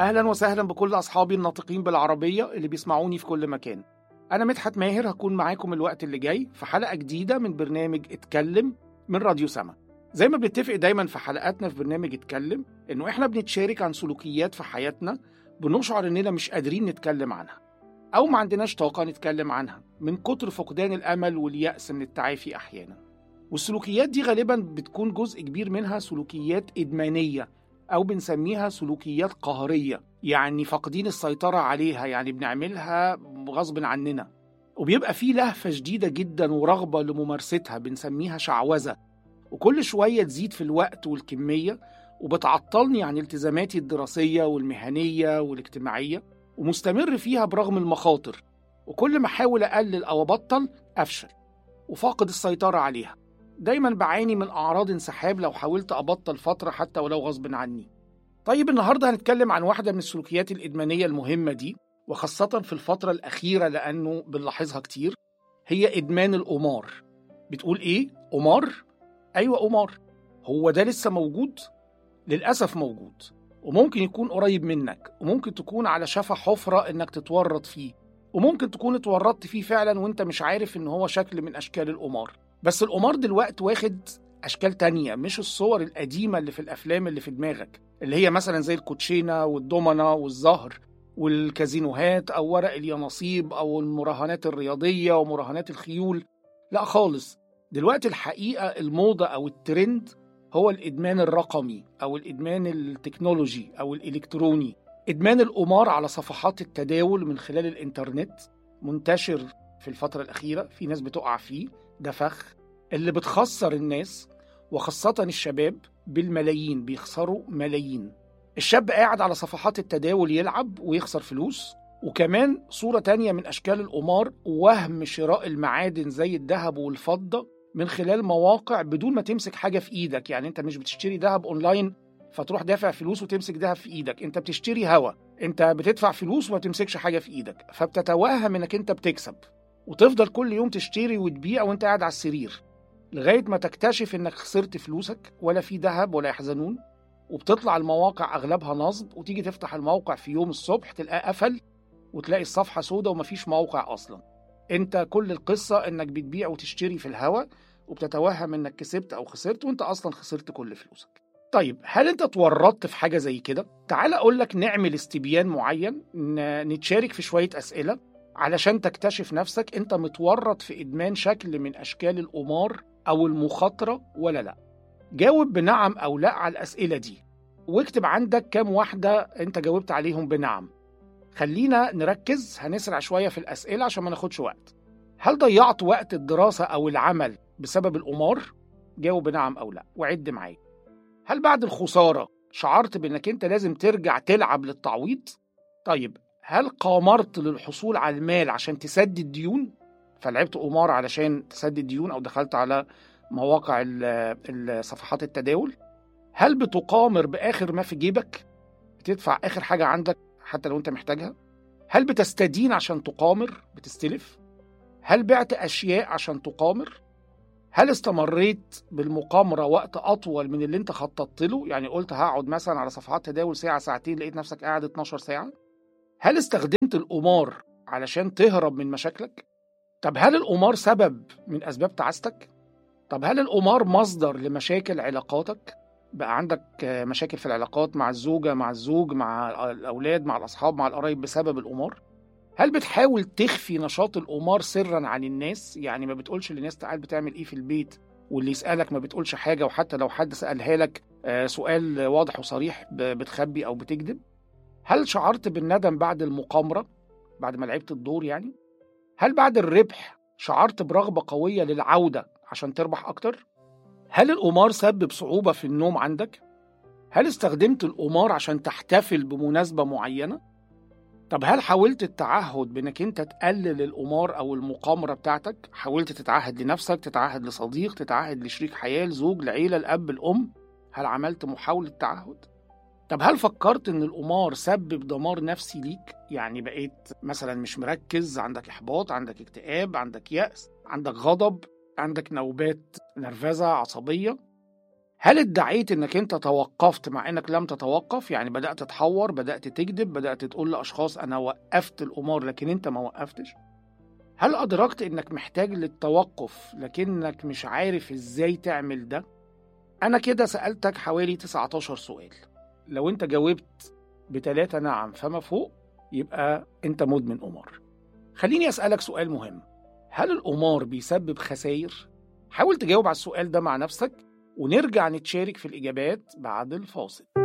أهلا وسهلا بكل أصحابي الناطقين بالعربية اللي بيسمعوني في كل مكان أنا مدحت ماهر هكون معاكم الوقت اللي جاي في حلقة جديدة من برنامج اتكلم من راديو سما زي ما بنتفق دايما في حلقاتنا في برنامج اتكلم إنه إحنا بنتشارك عن سلوكيات في حياتنا بنشعر إننا مش قادرين نتكلم عنها أو ما عندناش طاقة نتكلم عنها من كتر فقدان الأمل واليأس من التعافي أحيانا والسلوكيات دي غالبا بتكون جزء كبير منها سلوكيات إدمانية أو بنسميها سلوكيات قهرية يعني فاقدين السيطرة عليها يعني بنعملها غصب عننا وبيبقى فيه لهفة شديدة جدا ورغبة لممارستها بنسميها شعوذة وكل شوية تزيد في الوقت والكمية وبتعطلني عن التزاماتي الدراسية والمهنية والاجتماعية ومستمر فيها برغم المخاطر وكل ما أحاول أقلل أو أبطل أفشل وفاقد السيطرة عليها دايما بعاني من أعراض انسحاب لو حاولت أبطل فترة حتى ولو غصب عني طيب النهاردة هنتكلم عن واحدة من السلوكيات الإدمانية المهمة دي وخاصة في الفترة الأخيرة لأنه بنلاحظها كتير هي إدمان القمار بتقول إيه؟ قمار؟ أيوة قمار هو ده لسه موجود؟ للأسف موجود وممكن يكون قريب منك وممكن تكون على شفا حفرة إنك تتورط فيه وممكن تكون اتورطت فيه فعلا وانت مش عارف ان هو شكل من اشكال القمار بس القمار دلوقتي واخد اشكال تانية مش الصور القديمة اللي في الافلام اللي في دماغك اللي هي مثلا زي الكوتشينة والدومنة والزهر والكازينوهات او ورق اليانصيب او المراهنات الرياضية ومراهنات الخيول لا خالص دلوقتي الحقيقة الموضة او الترند هو الادمان الرقمي او الادمان التكنولوجي او الالكتروني ادمان القمار على صفحات التداول من خلال الانترنت منتشر في الفترة الأخيرة في ناس بتقع فيه ده فخ اللي بتخسر الناس وخاصة الشباب بالملايين بيخسروا ملايين الشاب قاعد على صفحات التداول يلعب ويخسر فلوس وكمان صورة تانية من أشكال القمار وهم شراء المعادن زي الذهب والفضة من خلال مواقع بدون ما تمسك حاجة في إيدك يعني أنت مش بتشتري ذهب أونلاين فتروح دافع فلوس وتمسك ذهب في ايدك انت بتشتري هوا انت بتدفع فلوس وما تمسكش حاجه في ايدك فبتتوهم انك انت بتكسب وتفضل كل يوم تشتري وتبيع وانت قاعد على السرير لغايه ما تكتشف انك خسرت فلوسك ولا في ذهب ولا يحزنون وبتطلع المواقع اغلبها نصب وتيجي تفتح الموقع في يوم الصبح تلاقيه قفل وتلاقي الصفحه سودة ومفيش موقع اصلا انت كل القصه انك بتبيع وتشتري في الهوا وبتتوهم انك كسبت او خسرت وانت اصلا خسرت كل فلوسك طيب هل انت اتورطت في حاجه زي كده تعال اقول لك نعمل استبيان معين نتشارك في شويه اسئله علشان تكتشف نفسك انت متورط في ادمان شكل من اشكال القمار او المخاطره ولا لا جاوب بنعم او لا على الاسئله دي واكتب عندك كام واحده انت جاوبت عليهم بنعم خلينا نركز هنسرع شويه في الاسئله عشان ما ناخدش وقت هل ضيعت وقت الدراسه او العمل بسبب القمار جاوب بنعم او لا وعد معايا هل بعد الخسارة شعرت بأنك أنت لازم ترجع تلعب للتعويض؟ طيب هل قامرت للحصول على المال عشان تسدد ديون؟ فلعبت قمار علشان تسدد ديون أو دخلت على مواقع صفحات التداول؟ هل بتقامر بآخر ما في جيبك؟ بتدفع آخر حاجة عندك حتى لو أنت محتاجها؟ هل بتستدين عشان تقامر؟ بتستلف؟ هل بعت أشياء عشان تقامر؟ هل استمريت بالمقامرة وقت أطول من اللي أنت خططت له؟ يعني قلت هقعد مثلا على صفحات تداول ساعة ساعتين لقيت نفسك قاعد 12 ساعة؟ هل استخدمت القمار علشان تهرب من مشاكلك؟ طب هل القمار سبب من أسباب تعاستك؟ طب هل القمار مصدر لمشاكل علاقاتك؟ بقى عندك مشاكل في العلاقات مع الزوجة مع الزوج مع الأولاد مع الأصحاب مع القرايب بسبب القمار؟ هل بتحاول تخفي نشاط القمار سرا عن الناس يعني ما بتقولش للناس تعال بتعمل ايه في البيت واللي يسالك ما بتقولش حاجه وحتى لو حد سالها لك سؤال واضح وصريح بتخبي او بتكذب هل شعرت بالندم بعد المقامره بعد ما لعبت الدور يعني هل بعد الربح شعرت برغبه قويه للعوده عشان تربح اكتر هل القمار سبب صعوبه في النوم عندك هل استخدمت القمار عشان تحتفل بمناسبه معينه طب هل حاولت التعهد بانك انت تقلل القمار او المقامره بتاعتك حاولت تتعهد لنفسك تتعهد لصديق تتعهد لشريك حياه لزوج لعيله الاب الام هل عملت محاوله تعهد طب هل فكرت ان القمار سبب دمار نفسي ليك يعني بقيت مثلا مش مركز عندك احباط عندك اكتئاب عندك يأس عندك غضب عندك نوبات نرفزه عصبيه هل ادعيت انك انت توقفت مع انك لم تتوقف يعني بدأت تحور بدأت تكذب بدأت تقول لأشخاص انا وقفت القمار لكن انت ما وقفتش هل أدركت انك محتاج للتوقف لكنك مش عارف ازاي تعمل ده انا كده سألتك حوالي 19 سؤال لو انت جاوبت بتلاتة نعم فما فوق يبقى انت مدمن قمار خليني أسألك سؤال مهم هل القمار بيسبب خسائر؟ حاول تجاوب على السؤال ده مع نفسك ونرجع نتشارك في الإجابات بعد الفاصل